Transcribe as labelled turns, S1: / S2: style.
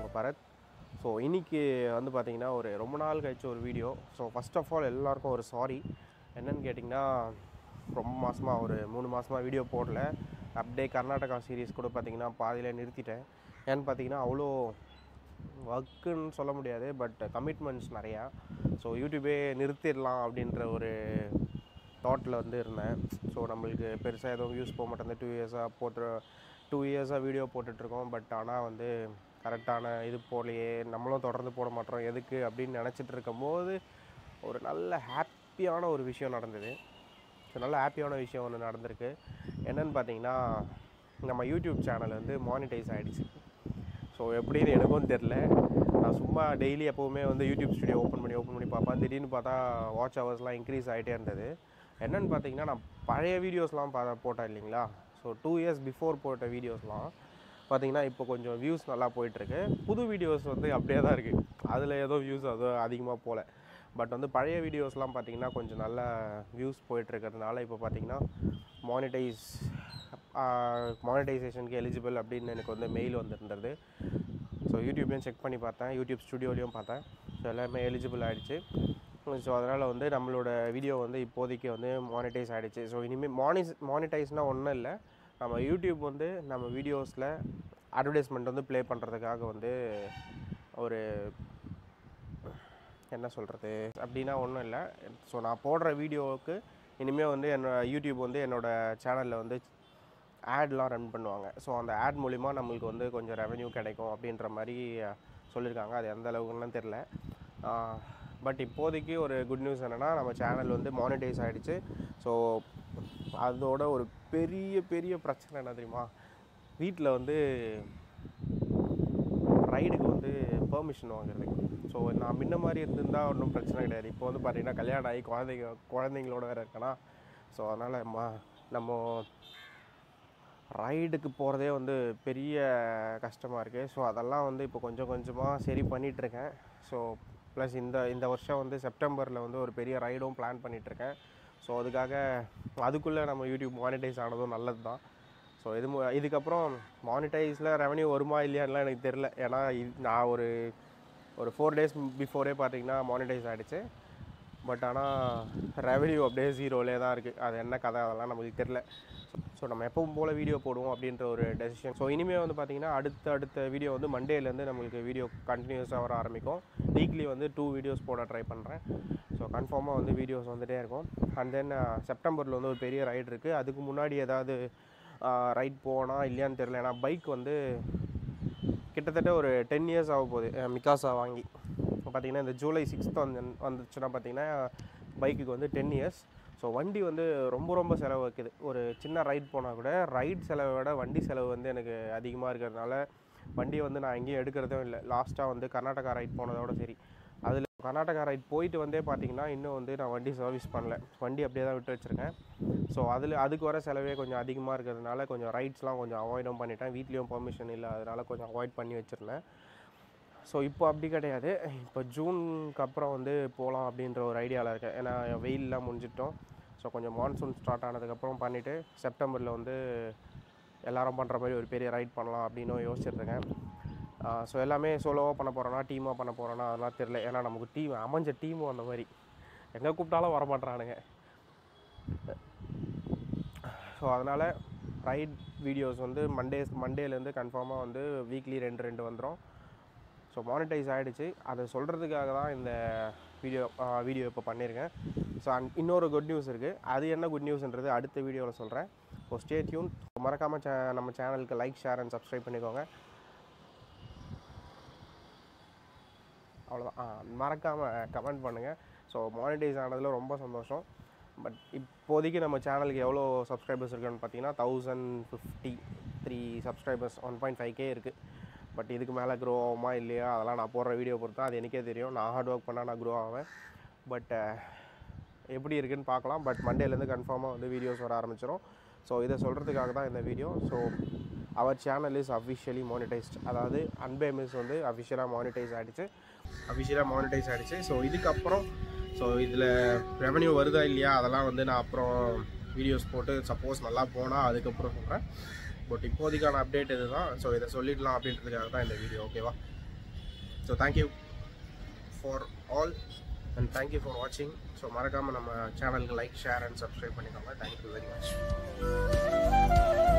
S1: உங்கள் பரத் ஸோ இன்னைக்கு வந்து பார்த்தீங்கன்னா ஒரு ரொம்ப நாள் கழிச்சு ஒரு video so first of all எல்லாருக்கும் ஒரு சாரி என்னன்னு கேட்டிங்கன்னா ரொம்ப மாதமாக ஒரு மூணு மாதமாக வீடியோ போடல அப்படியே கர்நாடகா சீரிஸ் கூட பார்த்தீங்கன்னா பாதியிலே நிறுத்திட்டேன் ஏன்னு பார்த்தீங்கன்னா அவ்வளோ ஒர்க்குன்னு சொல்ல முடியாது பட் கமிட்மெண்ட்ஸ் நிறையா ஸோ யூடியூபே நிறுத்திடலாம் அப்படின்ற ஒரு தாட்டில் வந்து இருந்தேன் ஸோ நம்மளுக்கு பெருசாக எதுவும் வியூஸ் போக மாட்டேங்குது டூ இயர்ஸாக போட்டு டூ இயர்ஸாக வீடியோ போட்டுட்ருக்கோம் பட் ஆனால் வந்து கரெக்டான இது போலையே நம்மளும் தொடர்ந்து போட மாட்டோம் எதுக்கு அப்படின்னு நினச்சிட்டு இருக்கும்போது ஒரு நல்ல ஹாப்பியான ஒரு விஷயம் நடந்தது ஸோ நல்ல ஹாப்பியான விஷயம் ஒன்று நடந்திருக்கு என்னன்னு பார்த்தீங்கன்னா நம்ம யூடியூப் சேனல் வந்து மானிட்டைஸ் ஆகிடுச்சு ஸோ எப்படின்னு எனக்கும் தெரில நான் சும்மா டெய்லி எப்போவுமே வந்து யூடியூப் ஸ்டுடியோ ஓப்பன் பண்ணி ஓப்பன் பண்ணி பார்ப்பேன் திடீர்னு பார்த்தா வாட்ச் ஹவர்ஸ்லாம் இன்க்ரீஸ் ஆகிட்டே இருந்தது என்னன்னு பார்த்தீங்கன்னா நான் பழைய வீடியோஸ்லாம் பா போட்டேன் இல்லைங்களா ஸோ டூ இயர்ஸ் பிஃபோர் போட்ட வீடியோஸ்லாம் பார்த்தீங்கன்னா இப்போ கொஞ்சம் வியூஸ் நல்லா போயிட்டுருக்கு புது வீடியோஸ் வந்து அப்படியே தான் இருக்குது அதில் ஏதோ வியூஸ் அதோ அதிகமாக போகல பட் வந்து பழைய வீடியோஸ்லாம் பார்த்தீங்கன்னா கொஞ்சம் நல்ல வியூஸ் போயிட்டுருக்கிறதுனால இப்போ பார்த்தீங்கன்னா மானிட்டைஸ் மானிட்டைசேஷனுக்கு எலிஜிபிள் அப்படின்னு எனக்கு வந்து மெயில் வந்திருந்தது ஸோ யூடியூப்லேயும் செக் பண்ணி பார்த்தேன் யூடியூப் ஸ்டுடியோலையும் பார்த்தேன் ஸோ எல்லாமே எலிஜிபிள் ஆகிடுச்சு ஸோ அதனால் வந்து நம்மளோட வீடியோ வந்து இப்போதைக்கு வந்து மானிட்டைஸ் ஆகிடுச்சு ஸோ இனிமேல் மானிஸ் மானிட்டைஸ்னால் ஒன்றும் இல்லை நம்ம யூடியூப் வந்து நம்ம வீடியோஸில் அட்வர்டைஸ்மெண்ட் வந்து ப்ளே பண்ணுறதுக்காக வந்து ஒரு என்ன சொல்கிறது அப்படின்னா ஒன்றும் இல்லை ஸோ நான் போடுற வீடியோவுக்கு இனிமேல் வந்து என்னோட யூடியூப் வந்து என்னோடய சேனலில் வந்து ஆட்லாம் ரன் பண்ணுவாங்க ஸோ அந்த ஆட் மூலிமா நம்மளுக்கு வந்து கொஞ்சம் ரெவென்யூ கிடைக்கும் அப்படின்ற மாதிரி சொல்லியிருக்காங்க அது எந்த அளவுக்குன்னு தெரில பட் இப்போதைக்கு ஒரு குட் நியூஸ் என்னென்னா நம்ம சேனல் வந்து மானிட்டைஸ் ஆகிடுச்சு ஸோ அதோட ஒரு பெரிய பெரிய பிரச்சனை என்ன தெரியுமா வீட்டில் வந்து ரைடுக்கு வந்து பெர்மிஷன் வாங்குறது ஸோ நான் முன்ன மாதிரி இருந்திருந்தால் ஒன்றும் பிரச்சனை கிடையாது இப்போ வந்து பார்த்தீங்கன்னா கல்யாணம் ஆகி குழந்தைங்க குழந்தைங்களோட வேறு இருக்கேனா ஸோ அதனால் மா நம்ம ரைடுக்கு போகிறதே வந்து பெரிய கஷ்டமாக இருக்குது ஸோ அதெல்லாம் வந்து இப்போ கொஞ்சம் கொஞ்சமாக சரி பண்ணிகிட்ருக்கேன் ஸோ ப்ளஸ் இந்த இந்த வருஷம் வந்து செப்டம்பரில் வந்து ஒரு பெரிய ரைடும் பிளான் பண்ணிகிட்ருக்கேன் ஸோ அதுக்காக அதுக்குள்ளே நம்ம யூடியூப் மானிட்டைஸ் ஆனதும் நல்லது தான் ஸோ இது மு- இதுக்கப்புறம் மானிட்டைஸில் ரெவன்யூ வருமா இல்லையான்லாம் எனக்கு தெரில ஏன்னா இது நான் ஒரு ஒரு ஃபோர் டேஸ் பிஃபோரே பார்த்தீங்கன்னா மானிட்டைஸ் ஆகிடுச்சு பட் ஆனால் ரெவன்யூ அப்படியே ஜீரோலே தான் இருக்குது அது என்ன கதை அதெல்லாம் நமக்கு தெரில ஸோ நம்ம எப்பவும் போல் வீடியோ போடுவோம் அப்படின்ற ஒரு டெசிஷன் ஸோ இனிமேல் வந்து பார்த்திங்கன்னா அடுத்த அடுத்த வீடியோ வந்து மண்டேலேருந்து நம்மளுக்கு வீடியோ கண்டினியூஸாக வர ஆரம்பிக்கும் வீக்லி வந்து டூ வீடியோஸ் போட ட்ரை பண்ணுறேன் ஸோ கன்ஃபார்மாக வந்து வீடியோஸ் வந்துகிட்டே இருக்கும் அண்ட் தென் செப்டம்பரில் வந்து ஒரு பெரிய ரைட் இருக்குது அதுக்கு முன்னாடி ஏதாவது ரைட் போனால் இல்லையான்னு தெரில ஏன்னா பைக் வந்து கிட்டத்தட்ட ஒரு டென் இயர்ஸ் ஆக போகுது அஹ் மிகாசா வாங்கி இப்போ பார்த்தீங்கன்னா இந்த ஜூலை சிக்ஸ்த் வந்து வந்துச்சுன்னா பார்த்தீங்கன்னா பைக்குக்கு வந்து டென் இயர்ஸ் ஸோ வண்டி வந்து ரொம்ப ரொம்ப செலவு வைக்குது ஒரு சின்ன ரைட் போனால் கூட ரைட் செலவை விட வண்டி செலவு வந்து எனக்கு அதிகமாக இருக்கிறதுனால வண்டியை வந்து நான் எங்கேயும் எடுக்கிறதும் இல்லை லாஸ்ட்டாக வந்து கர்நாடகா ரைட் போனதோட சரி அதில் கர்நாடகா ரைட் போயிட்டு வந்தே பார்த்தீங்கன்னா இன்னும் வந்து நான் வண்டி சர்வீஸ் பண்ணல வண்டி அப்படியே தான் விட்டு வச்சுருக்கேன் ஸோ அதில் அதுக்கு வர செலவே கொஞ்சம் அதிகமாக இருக்கிறதுனால கொஞ்சம் ரைட்ஸ்லாம் கொஞ்சம் அவாய்டும் பண்ணிட்டேன் வீட்லேயும் பெர்மிஷன் இல்லை அதனால கொஞ்சம் அவாய்ட் பண்ணி வச்சுருந்தேன் ஸோ இப்போ அப்படி கிடையாது இப்போ ஜூனுக்கு அப்புறம் வந்து போகலாம் அப்படின்ற ஒரு ஐடியாவில் இருக்கேன் ஏன்னா வெயிலெலாம் முடிஞ்சிட்டோம் ஸோ கொஞ்சம் மான்சூன் ஸ்டார்ட் ஆனதுக்கப்புறம் பண்ணிவிட்டு செப்டம்பரில் வந்து எல்லாரும் பண்ணுற மாதிரி ஒரு பெரிய ரைட் பண்ணலாம் அப்படின்னும் யோசிச்சிட்ருக்கேன் ஸோ எல்லாமே சோலோவாக பண்ண போகிறோன்னா டீமாக பண்ண போகிறோன்னா அதெல்லாம் தெரில ஏன்னா நமக்கு டீம் அமைஞ்ச டீமும் அந்த மாதிரி எங்கே கூப்பிட்டாலும் வர மாட்றானுங்க ஸோ அதனால் ரைட் வீடியோஸ் வந்து மண்டேஸ் மண்டேலேருந்து கன்ஃபார்மாக வந்து வீக்லி ரெண்டு ரெண்டு வந்துடும் ஸோ மானிட்டைஸ் ஆகிடுச்சு அதை சொல்கிறதுக்காக தான் இந்த வீடியோ வீடியோ இப்போ பண்ணியிருக்கேன் ஸோ அண்ட் இன்னொரு குட் நியூஸ் இருக்குது அது என்ன குட் நியூஸ்ன்றது அடுத்த வீடியோவில் சொல்கிறேன் ஸோ ஸ்டே டியூன் மறக்காமல் சே நம்ம சேனலுக்கு லைக் ஷேர் அண்ட் சப்ஸ்கிரைப் பண்ணிக்கோங்க அவ்வளோதான் மறக்காமல் கமெண்ட் பண்ணுங்கள் ஸோ மானிட்டைஸ் ஆனதில் ரொம்ப சந்தோஷம் பட் இப்போதைக்கு நம்ம சேனலுக்கு எவ்வளோ சப்ஸ்கிரைபர்ஸ் இருக்குன்னு பார்த்தீங்கன்னா thousand fifty three subscribers one point five K இருக்குது பட் இதுக்கு மேலே க்ரோ ஆகுமா இல்லையா அதெல்லாம் நான் போடுற வீடியோ பொறுத்து தான் அது எனக்கே தெரியும் நான் ஹார்ட் ஒர்க் பண்ணால் நான் க்ரோ ஆவேன் பட் எப்படி இருக்குன்னு பார்க்கலாம் பட் மண்டேலேருந்து கன்ஃபார்மாக வந்து வீடியோஸ் வர ஆரம்பிச்சிடும் ஸோ இதை சொல்கிறதுக்காக தான் இந்த வீடியோ ஸோ அவர் சேனல் இஸ் அஃபிஷியலி மானிட்டைஸ்ட் அதாவது அன்பே மிஸ் வந்து அஃபிஷியலாக மானிட்டைஸ் ஆகிடுச்சு அஃபிஷியலாக மானிட்டைஸ் ஆகிடுச்சு ஸோ இதுக்கப்புறம் ஸோ இதில் ரெவன்யூ வருதா இல்லையா அதெல்லாம் வந்து நான் அப்புறம் வீடியோஸ் போட்டு சப்போஸ் நல்லா போனால் அதுக்கப்புறம் சொல்கிறேன் பட் இப்போதைக்கான அப்டேட் இதுதான் ஸோ இதை சொல்லிடலாம் அப்படின்றதுக்காக தான் இந்த வீடியோ ஓகேவா so thank you for all and thank you for வாட்சிங் ஸோ மறக்காமல் நம்ம சேனலுக்கு லைக் ஷேர் அண்ட் சப்ஸ்கிரைப் பண்ணிக்கோங்க தேங்க்யூ வெரி மச்